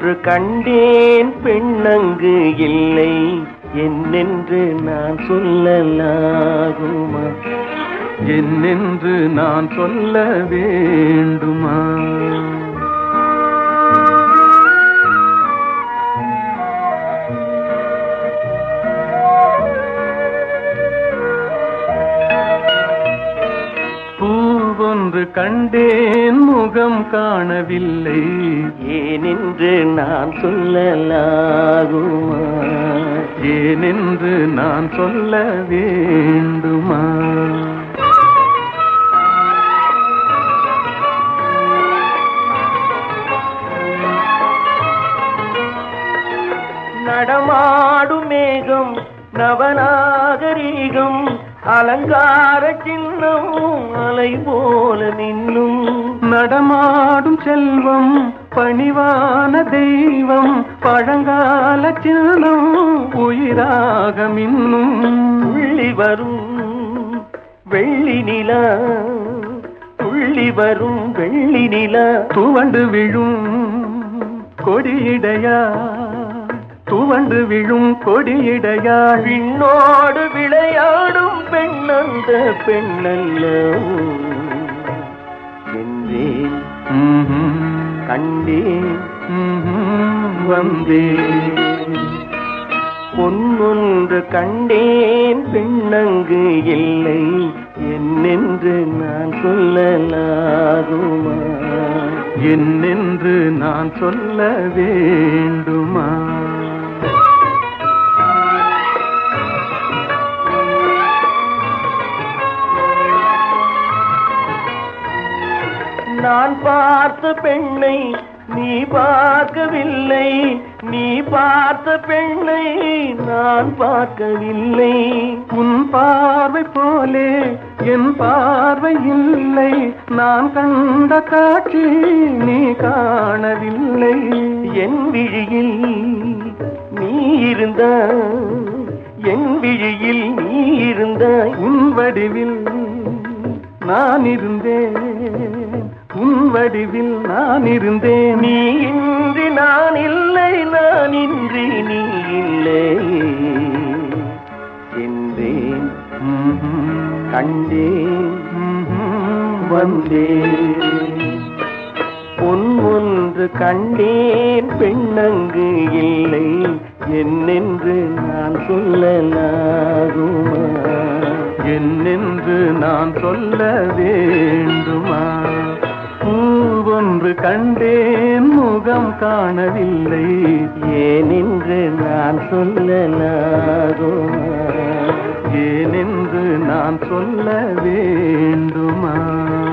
ஒன்று கண்டேன் பெண்ணங்கு இல்லை என்னென்று நான் சொல்லலாகுமா என்னென்று நான் சொல்ல வேண்டுமா பூவொன்று கண்டேன் முகம் காணவில்லை ஏனென்று நான் சொல்லலாகுமா ஏனென்று நான் சொல்ல வேண்டுமா நடமாடும் மேகம் நவநாகரீகம் அலங்கார சின்னம் அலை போல நின்னும் நடமாடும் செல்வம் பணிவான தெய்வம் பழங்கால சின்னம் உயிராக மின்னும் துள்ளி வரும் வெள்ளி நிலா துள்ளி வரும் வெள்ளி நிலா துவண்டு விழும் கொடியிடையா துவண்டு விழும் கொடியிடையா விண்ணோடு விளையாடும் பெண்ணந்த பெண்ணல்ல என்றேன் ம்ஹும். கண்டேன் ம்ஹும். வந்தேன் பொன்னொன்று கண்டேன் பெண்ணங்கு இல்லை என்னென்று நான் சொல்லலாகுமா என்னென்று நான் சொல்ல வேண்டுமா நான் பார்த்த பெண்ணை நீ பார்க்கவில்லை நீ பார்த்த பெண்ணை நான் பார்க்கவில்லை உன் பார்வை போலே என் பார்வை இல்லை நான் கண்ட காட்சி நீ காணவில்லை என் விழியில் நீ இருந்தாய் என் விழியில் நீ இருந்தாய் உன் வடிவில் நான் இருந்தேன் உன் வடிவில் நான் இருந்தேன் நீ இன்றி நான் இல்லை நான் இன்றி நீ இல்லை என்றேன் ம்ஹும். கண்டேன் ம்ஹும். வந்தேன் பொன் ஒன்று கண்டேன் பெண்ணங்கு இல்லை என்னென்று நான் சொல்லலாகுமா என்னென்று நான் சொல்ல வேண்டுமா பூவொன்று கண்டேன் முகம் காணவில்லை ஏனென்று நான் சொல்லலாகுமா ஏனென்று நான் சொல்ல வேண்டுமா